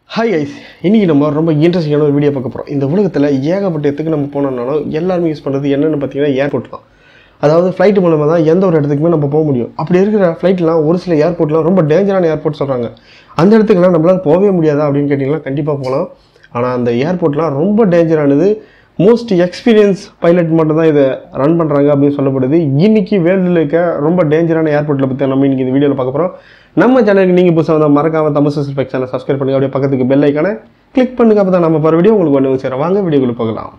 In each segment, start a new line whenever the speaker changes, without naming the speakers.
hi ice இன்றைக்கி நம்ம ரொம்ப இன்ட்ரெஸ்டிங்கான ஒரு வீடியோ பார்க்க போகிறோம் இந்த உலகத்தில் ஏகப்பட்ட இடத்துக்கு நம்ம போனோம்னாலும் எல்லாருமே யூஸ் பண்ணுறது என்னென்னு பார்த்தீங்கன்னா ஏர்போர்ட் தான் அதாவது ஃப்ளைட் மூலமாக தான் எந்த ஒரு இடத்துக்குமே நம்ம போக முடியும் அப்படி இருக்கிற ஃப்ளைட்லாம் ஒரு சில ஏர்போர்ட்லாம் ரொம்ப டேஞ்சரான ஏர்போர்ட் சொல்கிறாங்க அந்த இடத்துக்குலாம் நம்மளால் போகவே முடியாதா அப்படின்னு கேட்டிங்கன்னா கண்டிப்பாக போகலாம் ஆனால் அந்த ஏர்போர்ட்லாம் ரொம்ப டேஞ்சரானது மோஸ்ட் எக்ஸ்பீரியன்ஸ் பைலட் மட்டும் தான் இதை ரன் பண்ணுறாங்க அப்படின்னு சொல்லப்படுது இன்னைக்கு வேர்ல்டில் இருக்க ரொம்ப டேஞ்சரான ஏர்போர்ட்டில் பற்றி நம்ம இன்னைக்கு இந்த வீடியோவில் பார்க்க போகிறோம் நம்ம சேனலுக்கு நீங்கள் புதுசாக வந்தால் மறக்காம தமிழ் சஸ்பெக்ட் சேனல் சப்ஸ்கிரைப் பண்ணுங்க அப்படியே பக்கத்துக்கு பெல் ஐக்கான கிளிக் பண்ணுங்க அப்போ தான் நம்ம போகிற வீடியோ உங்களுக்கு ஒன்று சேரும் வாங்க வீடியோக்குள்ள போகலாம்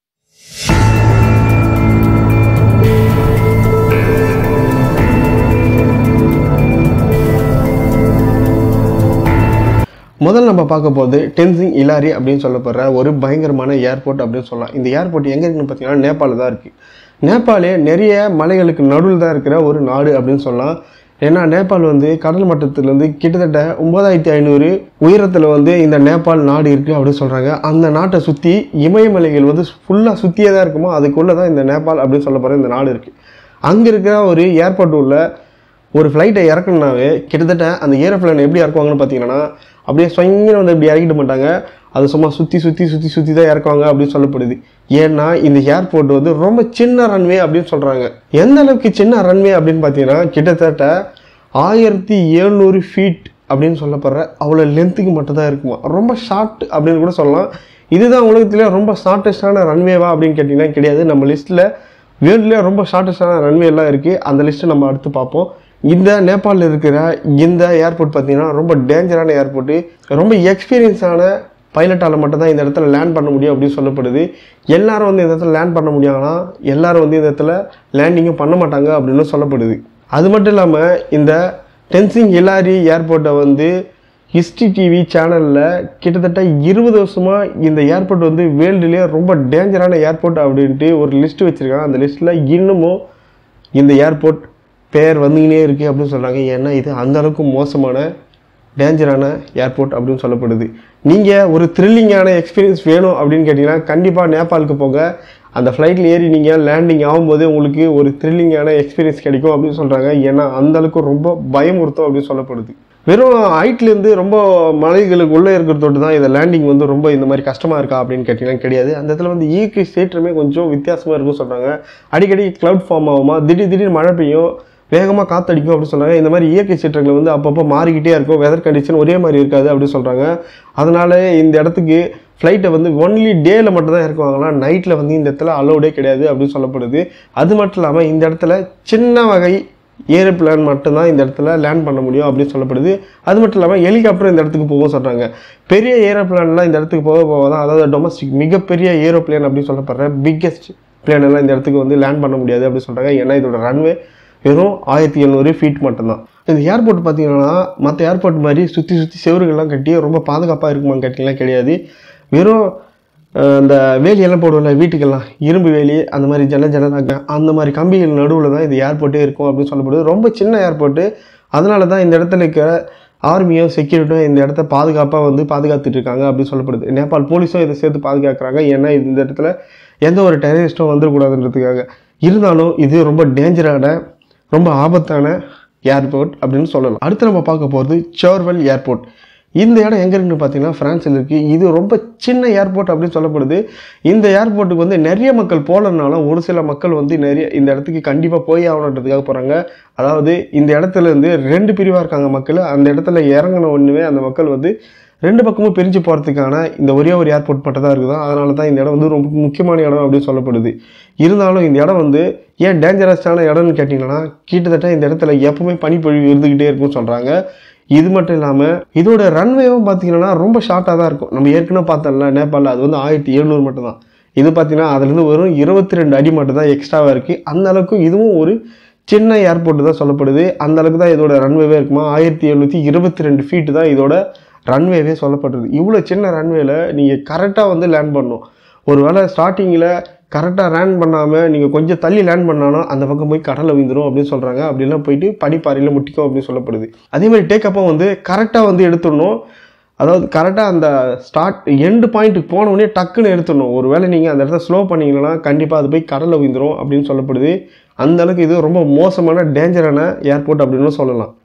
முதல்ல நம்ம பார்க்க போகிறது டென்சிங் இலாரி அப்படின்னு சொல்லப்படுற ஒரு பயங்கரமான ஏர்போர்ட் அப்படின்னு சொல்லலாம் இந்த ஏர்போர்ட் எங்கே இருக்குன்னு பார்த்தீங்கன்னா நேபாளில் தான் இருக்குது நேபாளே நிறைய மலைகளுக்கு நடுவில் தான் இருக்கிற ஒரு நாடு அப்படின்னு சொல்லலாம் ஏன்னா நேபாள் வந்து கடல் மட்டத்திலேருந்து கிட்டத்தட்ட ஒன்பதாயிரத்தி ஐநூறு உயரத்தில் வந்து இந்த நேபாள் நாடு இருக்குது அப்படின்னு சொல்கிறாங்க அந்த நாட்டை சுற்றி இமயமலைகள் வந்து ஃபுல்லாக சுற்றியே தான் இருக்குமோ அதுக்குள்ளே தான் இந்த நேபாள் அப்படின்னு சொல்லப்படுற இந்த நாடு இருக்குது அங்கே இருக்கிற ஒரு ஏர்போர்ட் உள்ள ஒரு ஃப்ளைட்டை இறக்கணுனாவே கிட்டத்தட்ட அந்த ஏரோப்ளேன் எப்படி இறக்குவாங்கன்னு பார்த்தீங்கன்னா அப்படியே சொங்கின வந்து இப்படி இறக்கிட மாட்டாங்க அது சும்மா சுற்றி சுற்றி சுற்றி சுற்றி தான் இறக்குவாங்க அப்படின்னு சொல்லப்படுது ஏன்னா இந்த ஏர்போர்ட் வந்து ரொம்ப சின்ன ரன்வே அப்படின்னு சொல்கிறாங்க எந்த அளவுக்கு சின்ன ரன்வே அப்படின்னு பார்த்தீங்கன்னா கிட்டத்தட்ட ஆயிரத்தி எழுநூறு ஃபீட் அப்படின்னு சொல்லப்படுற அவ்வளோ லென்த்துக்கு மட்டும்தான் இருக்குமா ரொம்ப ஷார்ட் அப்படின்னு கூட சொல்லலாம் இதுதான் உலகத்திலே ரொம்ப ஷார்ட்டஸ்டான ரன்வேவா அப்படின்னு கேட்டிங்கன்னா கிடையாது நம்ம லிஸ்ட்டில் வேர்ல்ட்லேயே ரொம்ப ஷார்ட்டஸ்டான ரன்வே எல்லாம் இருக்குது அந்த லிஸ்ட்டை நம்ம அடுத்து பார்ப்போம் இந்த நேபாளில் இருக்கிற இந்த ஏர்போர்ட் பார்த்தீங்கன்னா ரொம்ப டேஞ்சரான ஏர்போர்ட்டு ரொம்ப எக்ஸ்பீரியன்ஸான பைலட்டால் மட்டும்தான் இந்த இடத்துல லேண்ட் பண்ண முடியும் அப்படின்னு சொல்லப்படுது எல்லாரும் வந்து இந்த இடத்துல லேண்ட் பண்ண முடியாங்கன்னா எல்லாரும் வந்து இந்த இடத்துல லேண்டிங்கும் பண்ண மாட்டாங்க அப்படின்னு சொல்லப்படுது அது மட்டும் இல்லாமல் இந்த டென்சிங் ஹிலாரி ஏர்போர்ட்டை வந்து ஹிஸ்ட்ரி டிவி சேனலில் கிட்டத்தட்ட இருபது வருஷமாக இந்த ஏர்போர்ட் வந்து வேர்ல்டுலேயே ரொம்ப டேஞ்சரான ஏர்போர்ட் அப்படின்ட்டு ஒரு லிஸ்ட் வச்சுருக்காங்க அந்த லிஸ்ட்டில் இன்னமும் இந்த ஏர்போர்ட் பேர் வந்துக்கினே இருக்குது அப்படின்னு சொல்கிறாங்க ஏன்னா இது அந்த அளவுக்கு மோசமான டேஞ்சரான ஏர்போர்ட் அப்படின்னு சொல்லப்படுது நீங்கள் ஒரு த்ரில்லிங்கான எக்ஸ்பீரியன்ஸ் வேணும் அப்படின்னு கேட்டிங்கன்னா கண்டிப்பாக நேபாளுக்கு போங்க அந்த ஃப்ளைட்டில் ஏறி நீங்கள் லேண்டிங் ஆகும்போது உங்களுக்கு ஒரு த்ரில்லிங்கான எக்ஸ்பீரியன்ஸ் கிடைக்கும் அப்படின்னு சொல்கிறாங்க ஏன்னா அந்த அளவுக்கு ரொம்ப பயமுறுத்தும் அப்படின்னு சொல்லப்படுது வெறும் ஹைட்லேருந்து ரொம்ப மலைகளுக்கு உள்ளே இருக்கிறதோட்டு தான் இந்த லேண்டிங் வந்து ரொம்ப இந்த மாதிரி கஷ்டமாக இருக்கா அப்படின்னு கேட்டிங்கன்னா கிடையாது அந்த இடத்துல வந்து இயற்கை ஸ்டேட்டுமே கொஞ்சம் வித்தியாசமாக இருக்கும்னு சொல்கிறாங்க அடிக்கடி க்ளவுட் ஃபார்ம் ஆகுமா திடீர் திடீர்னு மழை பெய்யும் வேகமாக காத்தடிக்கும் அப்படின்னு சொல்கிறாங்க இந்த மாதிரி இயற்கை சீற்றங்கள் வந்து அப்பப்போ மாறிக்கிட்டே இருக்கும் வெதர் கண்டிஷன் ஒரே மாதிரி இருக்காது அப்படின்னு சொல்கிறாங்க அதனால இந்த இடத்துக்கு ஃப்ளைட்டை வந்து ஒன்லி டேயில் மட்டும் தான் இறக்குவாங்களாம் நைட்டில் வந்து இந்த இடத்துல அலோடே கிடையாது அப்படின்னு சொல்லப்படுது அது மட்டும் இல்லாமல் இந்த இடத்துல சின்ன வகை ஏரோப்ளேன் மட்டும்தான் இந்த இடத்துல லேண்ட் பண்ண முடியும் அப்படின்னு சொல்லப்படுது அது மட்டும் இல்லாமல் ஹெலிகாப்டர் இந்த இடத்துக்கு போகும் சொல்கிறாங்க பெரிய ஏரோப்ளேன்லாம் இந்த இடத்துக்கு போக போக தான் அதாவது டொமஸ்டிக் மிகப்பெரிய ஏரோப்ளேன் அப்படின்னு சொல்லப்படுற பிக்கெஸ்ட் பிளேன் எல்லாம் இந்த இடத்துக்கு வந்து லேண்ட் பண்ண முடியாது அப்படின்னு சொல்கிறாங்க ஏன்னா இதோட ரன்வே வெறும் ஆயிரத்தி எழுநூறு ஃபீட் மட்டும்தான் இந்த ஏர்போர்ட் பார்த்தீங்கன்னா மற்ற ஏர்போர்ட் மாதிரி சுற்றி சுற்றி செவருகள்லாம் கட்டி ரொம்ப பாதுகாப்பாக இருக்குமான்னு கேட்டிங்கன்னா கிடையாது வெறும் அஹ், அந்த வேலியெல்லாம் போடுவோம்ல வீட்டுக்கெல்லாம் இரும்பு வேலி அந்த மாதிரி ஜன ஜனலாக அந்த மாதிரி கம்பிகள் நடுவில் தான் இந்த ஏர்போர்ட்டே இருக்கும் அப்படின்னு சொல்லப்படுது ரொம்ப சின்ன ஏர்போர்ட்டு அதனால தான் இந்த இடத்துல இருக்கிற ஆர்மியோ செக்யூரிட்டியோ இந்த இடத்த பாதுகாப்பாக வந்து பாதுகாத்துட்டு இருக்காங்க அப்படின்னு சொல்லப்படுது நேபாள் போலீஸும் இதை சேர்த்து பாதுகாக்கிறாங்க ஏன்னா இது இந்த இடத்துல எந்த ஒரு டெரரிஸ்ட்டும் வந்துடக்கூடாதுன்றதுக்காக இருந்தாலும் இது ரொம்ப டேஞ்சரான ரொம்ப ஆபத்தான ஏர்போர்ட் அப்படின்னு சொல்லலாம் அடுத்து நம்ம பார்க்க போகிறது சோர்வெல் ஏர்போர்ட் இந்த இடம் எங்கே இருக்குன்னு பார்த்தீங்கன்னா ஃப்ரான்ஸில் இருக்குது இது ரொம்ப சின்ன ஏர்போர்ட் அப்படின்னு சொல்லப்படுது இந்த ஏர்போர்ட்டுக்கு வந்து நிறைய மக்கள் போகலனாலும் ஒரு சில மக்கள் வந்து நிறைய இந்த இடத்துக்கு கண்டிப்பாக போய் ஆகணுன்றதுக்காக போகிறாங்க அதாவது இந்த இடத்துல இருந்து ரெண்டு பிரிவாக இருக்காங்க மக்கள் அந்த இடத்துல இறங்கின ஒன்றுமே அந்த மக்கள் வந்து ரெண்டு பக்கமும் பிரிஞ்சு போகிறதுக்கான இந்த ஒரே ஒரு ஏர்போர்ட் மட்டும் தான் இருக்குது அதனால தான் இந்த இடம் வந்து ரொம்ப முக்கியமான இடம் அப்படின்னு சொல்லப்படுது இருந்தாலும் இந்த இடம் வந்து ஏன் டேஞ்சரஸான இடம்னு கேட்டிங்கன்னா கிட்டத்தட்ட இந்த இடத்துல எப்பவுமே பனிப்பொழிவு இருந்துக்கிட்டே இருக்கும்னு சொல்கிறாங்க இது மட்டும் இல்லாமல் இதோட ரன்வேவும் பார்த்தீங்கன்னா ரொம்ப ஷார்ட்டாக தான் இருக்கும் நம்ம ஏற்கனவே பார்த்தோம்ல நேபாளில் அது வந்து ஆயிரத்தி எழுநூறு மட்டும் தான் இது பார்த்தீங்கன்னா அதுலேருந்து வெறும் இருபத்தி ரெண்டு அடி மட்டும் தான் எக்ஸ்ட்ராவாக இருக்குது அந்த அளவுக்கு இதுவும் ஒரு சின்ன ஏர்போர்ட் தான் சொல்லப்படுது அந்த அளவுக்கு தான் இதோட ரன்வேவே இருக்குமா ஆயிரத்தி எழுநூற்றி இருபத்தி ரெண்டு ஃபீட்டு தான் இதோட ரன்வேவே சொல்லப்படுது இவ்வளோ சின்ன ரன்வேல நீங்கள் கரெக்டாக வந்து லேண்ட் பண்ணணும் ஒருவேளை ஸ்டார்டிங்கில் கரெக்டாக லேண்ட் பண்ணாமல் நீங்கள் கொஞ்சம் தள்ளி லேண்ட் பண்ணாலும் அந்த பக்கம் போய் கடலில் விழுந்துரும் அப்படின்னு சொல்கிறாங்க அப்படிலாம் போயிட்டு படிப்பாறையில் முட்டிக்கும் அப்படின்னு சொல்லப்படுது அதே மாதிரி டேக்கப்போ வந்து கரெக்டாக வந்து எடுத்துடணும் அதாவது கரெக்டாக அந்த ஸ்டார்ட் எண்டு பாயிண்ட்டுக்கு போன உடனே டக்குன்னு எடுத்துடணும் ஒருவேளை நீங்கள் அந்த இடத்த ஸ்லோ பண்ணீங்கன்னா கண்டிப்பாக அது போய் கடலில் விழுந்துரும் அப்படின்னு சொல்லப்படுது அந்த அளவுக்கு இது ரொம்ப மோசமான டேஞ்சரான ஏர்போர்ட் அப்படின்னு சொல்லலாம்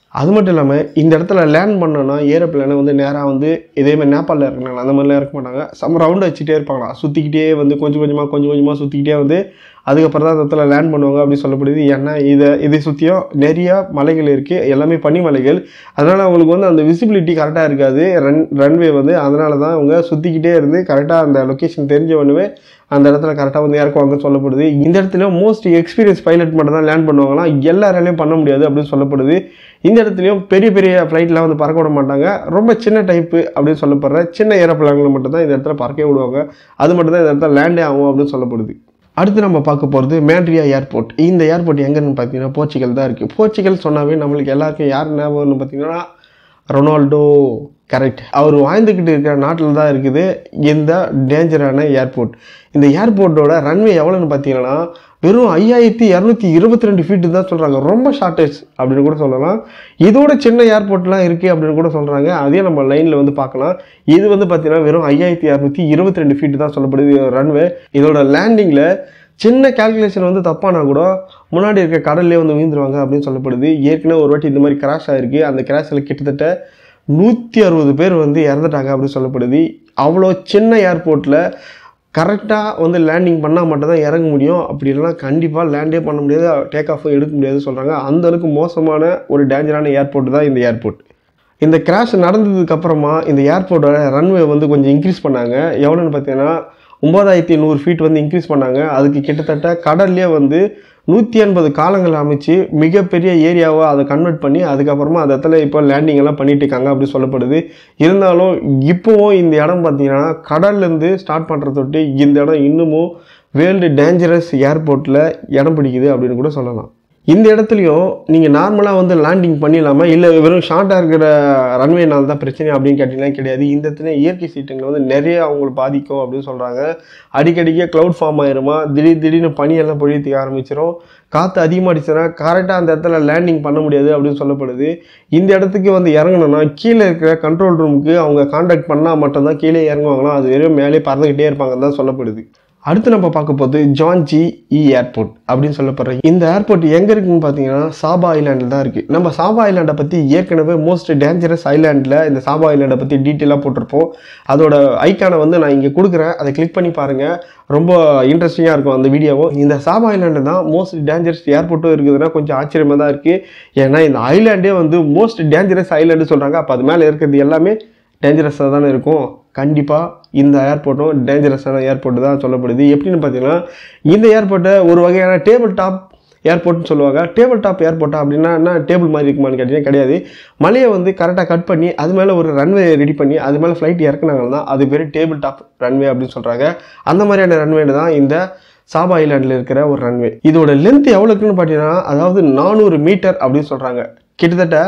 அது மட்டும் இல்லாமல் இந்த இடத்துல லேண்ட் பண்ணோன்னா ஏரோப்ளேனை வந்து நேராக வந்து இதேமாதிரி நேபாளில் இருக்கிறாங்க அந்த மாதிரிலாம் இருக்க மாட்டாங்க சம் ரவுண்டு வச்சுட்டே இருப்பாங்களா சுற்றிக்கிட்டே வந்து கொஞ்சம் கொஞ்சமாக கொஞ்சம் கொஞ்சமாக சுற்றிக்கிட்டே வந்து அதுக்கப்புறம் தான் அந்த இடத்துல லேண்ட் பண்ணுவாங்க அப்படின்னு சொல்லப்படுது ஏன்னா இதை இதை சுற்றியும் நிறைய மலைகள் இருக்குது எல்லாமே பனிமலைகள் அதனால் அவங்களுக்கு வந்து அந்த விசிபிலிட்டி கரெக்டாக இருக்காது ரன் ரன்வே வந்து அதனால தான் அவங்க சுற்றிக்கிட்டே இருந்து கரெக்டாக அந்த லொக்கேஷன் தெரிஞ்ச உடனே அந்த இடத்துல கரெக்டாக வந்து இறக்குவாங்கன்னு சொல்லப்படுது இந்த இடத்துல மோஸ்ட் எக்ஸ்பீரியன்ஸ் பைலட் மட்டும் தான் லேண்ட் பண்ணுவாங்களாம் எல்லாராலையும் பண்ண முடியாது அப்படின்னு சொல்லப்படுது இந்த இடத்துலையும் பெரிய பெரிய ஃப்ளைட்லாம் வந்து பறக்க விட மாட்டாங்க ரொம்ப சின்ன டைப்பு அப்படின்னு சொல்லப்படுற சின்ன ஏரோப்ளான்களை மட்டும் தான் இந்த இடத்துல பறக்கவே விடுவாங்க அது மட்டும் தான் இந்த இடத்துல லேண்டே ஆகும் அப்படின்னு சொல்லப்படுது அடுத்து நம்ம பார்க்க போகிறது மேட்ரியா ஏர்போர்ட் இந்த ஏர்போர்ட் எங்கன்னு பார்த்தீங்கன்னா போர்ச்சுகல் தான் இருக்குது போர்ச்சுகல் சொன்னாவே நம்மளுக்கு எல்லாருக்கும் யார் ஞாபகம்னு பார்த்தீங்கன்னா ரொனால்டோ கரெக்ட் அவர் வாழ்ந்துக்கிட்டு இருக்கிற நாட்டில் தான் இருக்குது இந்த டேஞ்சரான ஏர்போர்ட் இந்த ஏர்போர்ட்டோட ரன்வே எவ்வளோன்னு பார்த்தீங்கன்னா வெறும் ஐயாயிரத்தி இரநூத்தி இருபத்தி ரெண்டு ஃபீட்டு தான் சொல்கிறாங்க ரொம்ப ஷார்ட்டேஜ் அப்படின்னு கூட சொல்லலாம் இதோட சின்ன ஏர்போர்ட்லாம் இருக்குது அப்படின்னு கூட சொல்கிறாங்க அதையும் நம்ம லைனில் வந்து பார்க்கலாம் இது வந்து பார்த்தீங்கன்னா வெறும் ஐயாயிரத்தி இரநூத்தி இருபத்தி ரெண்டு ஃபீட்டு தான் சொல்லப்படுது ரன்வே இதோட லேண்டிங்கில் சின்ன கால்குலேஷன் வந்து தப்பானா கூட முன்னாடி இருக்க கடல்லே வந்து விழுந்துருவாங்க அப்படின்னு சொல்லப்படுது ஏற்கனவே ஒரு வாட்டி இந்த மாதிரி கிராஷ் ஆயிருக்கு அந்த கிராஷில் கிட்டத்தட்ட நூற்றி அறுபது பேர் வந்து இறந்துட்டாங்க அப்படின்னு சொல்லப்படுது அவ்வளோ சின்ன ஏர்போர்ட்டில் கரெக்டாக வந்து லேண்டிங் பண்ணால் மட்டும்தான் இறங்க முடியும் அப்படி இல்லைனா கண்டிப்பாக லேண்டே பண்ண முடியாது டேக் ஆஃப் எடுக்க முடியாது சொல்கிறாங்க அந்த அளவுக்கு மோசமான ஒரு டேஞ்சரான ஏர்போர்ட் தான் இந்த ஏர்போர்ட் இந்த கிராஷ் நடந்ததுக்கு அப்புறமா இந்த ஏர்போர்ட்டோட ரன்வே வந்து கொஞ்சம் இன்க்ரீஸ் பண்ணாங்க எவ்வளோன்னு பார்த்தீங்கன்னா ஒம்பதாயிரத்தி நூறு ஃபீட் வந்து இன்க்ரீஸ் பண்ணாங்க அதுக்கு கிட்டத்தட்ட கடல்லே வந்து நூற்றி எண்பது காலங்கள் அமைச்சு மிகப்பெரிய ஏரியாவை அதை கன்வெர்ட் பண்ணி அதுக்கப்புறமா அந்த இடத்துல இப்போ லேண்டிங் எல்லாம் பண்ணிட்டு இருக்காங்க அப்படி சொல்லப்படுது இருந்தாலும் இப்போவும் இந்த இடம் பார்த்தீங்கன்னா கடல்லேருந்து ஸ்டார்ட் பண்ணுற தொட்டு இந்த இடம் இன்னமும் வேர்ல்டு டேஞ்சரஸ் ஏர்போர்ட்டில் இடம் பிடிக்குது அப்படின்னு கூட சொல்லலாம் இந்த இடத்துலையும் நீங்கள் நார்மலாக வந்து லேண்டிங் பண்ணிடலாமா இல்லை வெறும் ஷார்ட்டாக இருக்கிற ரன்வேனால தான் பிரச்சனை அப்படின்னு கேட்டிங்கன்னா கிடையாது இந்த இடத்துல இயற்கை சீட்டுங்களை வந்து நிறைய அவங்களுக்கு பாதிக்கும் அப்படின்னு சொல்கிறாங்க அடிக்கடிக்க க்ளவுட் ஃபார்ம் ஆயிருமா திடீர் திடீர்னு பனியெல்லாம் பொழியத்துக்கு ஆரம்பிச்சிடும் காற்று அதிகமாகிடுச்சுன்னா கரெக்டாக அந்த இடத்துல லேண்டிங் பண்ண முடியாது அப்படின்னு சொல்லப்படுது இந்த இடத்துக்கு வந்து இறங்கணும்னா கீழே இருக்கிற கண்ட்ரோல் ரூமுக்கு அவங்க காண்டாக்ட் பண்ணால் மட்டும்தான் கீழே இறங்குவாங்களாம் அது வெறும் மேலே பறந்துக்கிட்டே இருப்பாங்கன்னு தான் சொல்லப்படுது அடுத்து நம்ம பார்க்க போகிறது ஜான்ஜி இ ஏர்போர்ட் அப்படின்னு சொல்லப்படுற இந்த ஏர்போர்ட் எங்கே இருக்குன்னு பார்த்தீங்கன்னா சாபா ஐலாண்டில் தான் இருக்குது நம்ம சாபா ஐலாண்டை பற்றி ஏற்கனவே மோஸ்ட் டேஞ்சரஸ் ஐலாண்டில் இந்த சாபா ஐலாண்டை பற்றி டீட்டெயிலாக போட்டிருப்போம் அதோட ஐக்கானை வந்து நான் இங்கே கொடுக்குறேன் அதை கிளிக் பண்ணி பாருங்கள் ரொம்ப இன்ட்ரெஸ்டிங்காக இருக்கும் அந்த வீடியோவும் இந்த சாபா ஐலாண்டு தான் மோஸ்ட் டேஞ்சரஸ் ஏர்போர்ட்டும் இருக்குதுன்னா கொஞ்சம் ஆச்சரியமாக தான் இருக்குது ஏன்னா இந்த ஐலாண்டே வந்து மோஸ்ட் டேஞ்சரஸ் ஐலாண்டு சொல்கிறாங்க அப்போ அது மேலே இருக்கிறது எல்லாமே டேஞ்சரஸாக தானே இருக்கும் கண்டிப்பாக இந்த ஏர்போர்ட்டும் டேஞ்சரஸான ஏர்போர்ட் தான் சொல்லப்படுது எப்படின்னு பார்த்தீங்கன்னா இந்த ஏர்போர்ட்டை ஒரு வகையான டேபிள் டாப் ஏர்போர்ட்னு சொல்லுவாங்க டேபிள் டாப் ஏர்போர்ட்டா அப்படின்னா என்ன டேபிள் மாதிரி இருக்குமான்னு கேட்டீங்கன்னா கிடையாது மலையை வந்து கரெக்டாக கட் பண்ணி அது மேலே ஒரு ரன்வே ரெடி பண்ணி அது மேலே ஃப்ளைட் இறக்குனாங்கன்னா அது பேர் டேபிள் டாப் ரன்வே அப்படின்னு சொல்கிறாங்க அந்த மாதிரியான ரன்வே தான் இந்த சாபா ஐலாண்டில் இருக்கிற ஒரு ரன்வே இதோட லென்த் எவ்வளோக்குன்னு பார்த்தீங்கன்னா அதாவது நானூறு மீட்டர் அப்படின்னு சொல்கிறாங்க கிட்டத்தட்ட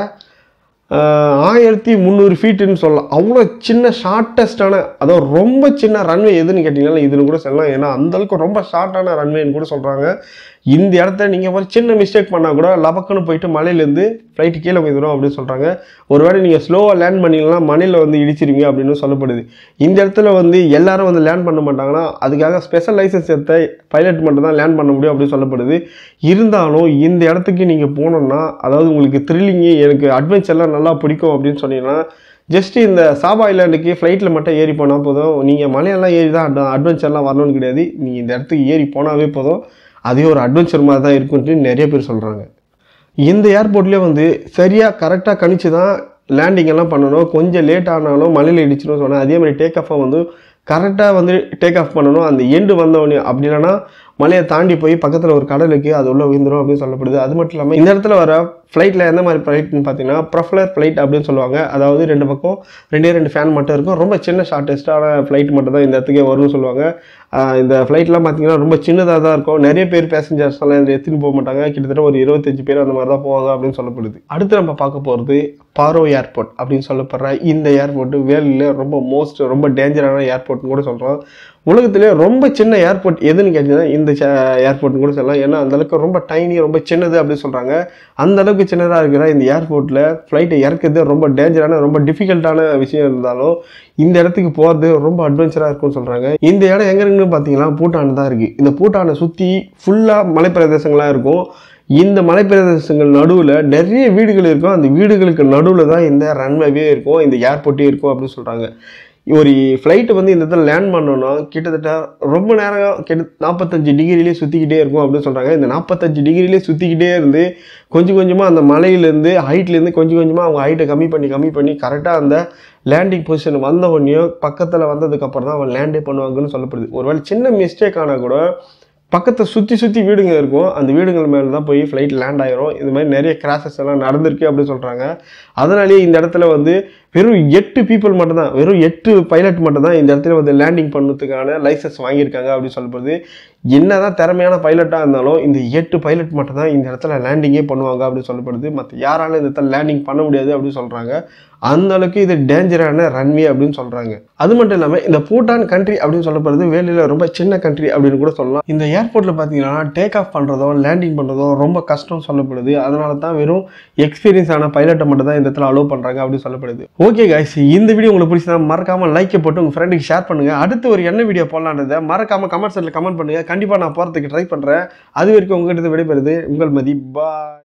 ஆயிரத்தி முந்நூறு ஃபீட்டுன்னு சொல்லலாம் அவ்வளோ சின்ன ஷார்ட்டஸ்டான அதாவது ரொம்ப சின்ன ரன்வே எதுன்னு கேட்டிங்கன்னா இதுன்னு கூட சொல்லலாம் ஏன்னா அந்தளவுக்கு ரொம்ப ஷார்ட்டான ரன்வேன்னு கூட சொல்கிறாங்க இந்த இடத்த நீங்கள் ஒரு சின்ன மிஸ்டேக் பண்ணால் கூட லபக்குன்னு போயிட்டு மலையிலேருந்து ஃப்ளைட்டு கீழே போயிடும் அப்படின்னு சொல்கிறாங்க ஒருவேளை நீங்கள் ஸ்லோவாக லேண்ட் பண்ணீங்கன்னா மலையில் வந்து இடிச்சிருவீங்க அப்படின்னு சொல்லப்படுது இந்த இடத்துல வந்து எல்லாரும் வந்து லேண்ட் பண்ண மாட்டாங்கன்னா அதுக்காக ஸ்பெஷல் லைசன்ஸ் எடுத்த பைலட் மட்டும் தான் லேண்ட் பண்ண முடியும் அப்படின்னு சொல்லப்படுது இருந்தாலும் இந்த இடத்துக்கு நீங்கள் போனோம்னா அதாவது உங்களுக்கு த்ரில்லிங்கு எனக்கு அட்வென்ச்சர்லாம் நல்லா பிடிக்கும் அப்படின்னு சொன்னீங்கன்னா ஜஸ்ட் இந்த சாபா ஐலாண்டுக்கு ஃப்ளைட்டில் மட்டும் ஏறி போனால் போதும் நீங்கள் மலையெல்லாம் ஏறி தான் அட்வென்ச்சர்லாம் வரணும்னு கிடையாது நீங்கள் இந்த இடத்துக்கு ஏறி போனாவே போதும் அதே ஒரு அட்வென்ச்சர் மாதிரி தான் இருக்குன்ட்டு நிறைய பேர் சொல்கிறாங்க இந்த ஏர்போர்ட்லேயே வந்து சரியாக கரெக்டாக கணிச்சு தான் லேண்டிங் எல்லாம் பண்ணணும் கொஞ்சம் லேட் ஆனாலும் மலையில் இடிச்சிடும் சொன்னேன் அதே மாதிரி டேக் ஆஃபை வந்து கரெக்டாக வந்து டேக் ஆஃப் பண்ணணும் அந்த எண்டு வந்தவொடனே அப்படி இல்லைன்னா மலையை தாண்டி போய் பக்கத்தில் ஒரு கடல் இருக்குது அது உள்ளே விழுந்துரும் அப்படின்னு சொல்லப்படுது அது மட்டும் இல்லாமல் இந்த இடத்துல வர ஃப்ளைட்டில் எந்த மாதிரி ஃப்ளைட்னு பார்த்தீங்கன்னா ப்ரொஃபலர் ஃப்ளைட் அப்படின்னு சொல்லுவாங்க அதாவது ரெண்டு பக்கம் ரெண்டே ரெண்டு ஃபேன் மட்டும் இருக்கும் ரொம்ப சின்ன ஷார்ட்டஸ்டான ஃப்ளைட் மட்டும் தான் இந்த இடத்துக்கே வரும்னு சொல்லுவாங்க ஆஹ் இந்த ஃப்ளைட்லாம் பார்த்தீங்கன்னா ரொம்ப சின்னதாக தான் இருக்கும் நிறைய பேர் பேசஞ்சர்ஸ் எல்லாம் இதில் எடுத்துன்னு போக மாட்டாங்க கிட்டத்தட்ட ஒரு இருபத்தஞ்சு பேர் அந்த மாதிரி தான் போவாங்க அப்படின்னு சொல்லப்படுது அடுத்து நம்ம பார்க்க போகிறது பாரோ ஏர்போர்ட் அப்படின்னு சொல்லப்படுற இந்த ஏர்போர்ட் வேர்ல்டில் ரொம்ப மோஸ்ட் ரொம்ப டேஞ்சரான ஏர்போர்ட்னு கூட சொல்கிறோம் உலகத்திலே ரொம்ப சின்ன ஏர்போர்ட் எதுன்னு கேட்டிங்கன்னா இந்த ஏர்போர்ட்னு கூட சொல்லலாம் ஏன்னா அந்த அளவுக்கு ரொம்ப டைனி ரொம்ப சின்னது அப்படின்னு சொல்கிறாங்க அந்த அளவுக்கு சின்னதாக இருக்கிற இந்த ஏர்போர்ட்டில் ஃப்ளைட்டை இறக்குறது ரொம்ப டேஞ்சரான ரொம்ப டிஃபிகல்ட்டான விஷயம் இருந்தாலும் இந்த இடத்துக்கு போகிறது ரொம்ப அட்வென்ச்சராக இருக்கும்னு சொல்கிறாங்க இந்த இடம் எங்கே இருக்குன்னு பார்த்தீங்கன்னா பூட்டான் தான் இருக்குது இந்த பூட்டானை சுற்றி ஃபுல்லாக மலைப்பிரதேசங்களாக இருக்கும் இந்த மலைப்பிரதேசங்கள் நடுவில் நிறைய வீடுகள் இருக்கும் அந்த வீடுகளுக்கு நடுவில் தான் இந்த ரன்வேவே இருக்கும் இந்த ஏர்போர்ட்டே இருக்கும் அப்படின்னு சொல்கிறாங்க ஒரு ஃப்ளைட்டு வந்து இந்த இடத்துல லேண்ட் பண்ணோன்னா கிட்டத்தட்ட ரொம்ப நேரம் கிட்ட நாற்பத்தஞ்சு டிகிரிலே சுற்றிக்கிட்டே இருக்கும் அப்படின்னு சொல்கிறாங்க இந்த நாற்பத்தஞ்சு டிகிரிலே சுற்றிக்கிட்டே இருந்து கொஞ்சம் கொஞ்சமாக அந்த மலையிலேருந்து ஹைட்லேருந்து கொஞ்சம் கொஞ்சமாக அவங்க ஹைட்டை கம்மி பண்ணி கம்மி பண்ணி கரெக்டாக அந்த லேண்டிங் பொசிஷன் வந்த உடனேயும் பக்கத்தில் வந்ததுக்கப்புறம் தான் அவன் லேண்டே பண்ணுவாங்கன்னு சொல்லப்படுது ஒருவேளை சின்ன மிஸ்டேக் ஆனால் கூட பக்கத்தை சுற்றி சுற்றி வீடுங்க இருக்கும் அந்த வீடுகள் மேலே தான் போய் ஃப்ளைட் லேண்ட் ஆயிரும் இந்த மாதிரி நிறைய கிராஷஸ் எல்லாம் நடந்திருக்கு அப்படின்னு சொல்கிறாங்க அதனாலேயே இந்த இடத்துல வந்து வெறும் எட்டு பீப்புள் மட்டும்தான் வெறும் எட்டு பைலட் மட்டும் தான் இந்த இடத்துல வந்து லேண்டிங் பண்ணதுக்கான லைசன்ஸ் வாங்கியிருக்காங்க அப்படின்னு சொல்லப்படுது என்னதான் திறமையான பைலட்டாக இருந்தாலும் இந்த எட்டு பைலட் மட்டும் தான் இந்த இடத்துல லேண்டிங்கே பண்ணுவாங்க அப்படின்னு சொல்லப்படுது மற்ற யாராலும் இந்த இடத்துல லேண்டிங் பண்ண முடியாது அப்படின்னு சொல்கிறாங்க அந்த அளவுக்கு இது டேஞ்சரான ரன்வே அப்படின்னு சொல்கிறாங்க அது மட்டும் இல்லாமல் இந்த பூட்டான் கண்ட்ரி அப்படின்னு சொல்லப்படுறது வேலையில் ரொம்ப சின்ன கண்ட்ரி அப்படின்னு கூட சொல்லலாம் இந்த ஏர்போர்ட்டில் பார்த்தீங்கன்னா டேக் ஆஃப் பண்ணுறதோ லேண்டிங் பண்ணுறதோ ரொம்ப கஷ்டம் சொல்லப்படுது அதனால தான் வெறும் எக்ஸ்பீரியன்ஸ் ஆன பைலட்டை மட்டும் தான் இந்த இடத்துல அலோவ் பண்ணுறாங்க அப்படின்னு சொல்லப்படுது ஓகே கைஸ் இந்த வீடியோ உங்களுக்கு பிடிச்சதா மறக்காமல் லைக் போட்டு உங்கள் ஃப்ரெண்டுக்கு ஷேர் பண்ணுங்கள் அடுத்து ஒரு என்ன வீடியோ போடலான்றதை மறக்காமல் கமெண்ட் செட்டில் கமெண்ட் பண்ணுங்கள் கண்டிப்பாக நான் போகிறதுக்கு ட்ரை பண்ணுறேன் அது வரைக்கும் உங்கள்கிட்ட விடைபெறுது உங்கள் மதி பாய்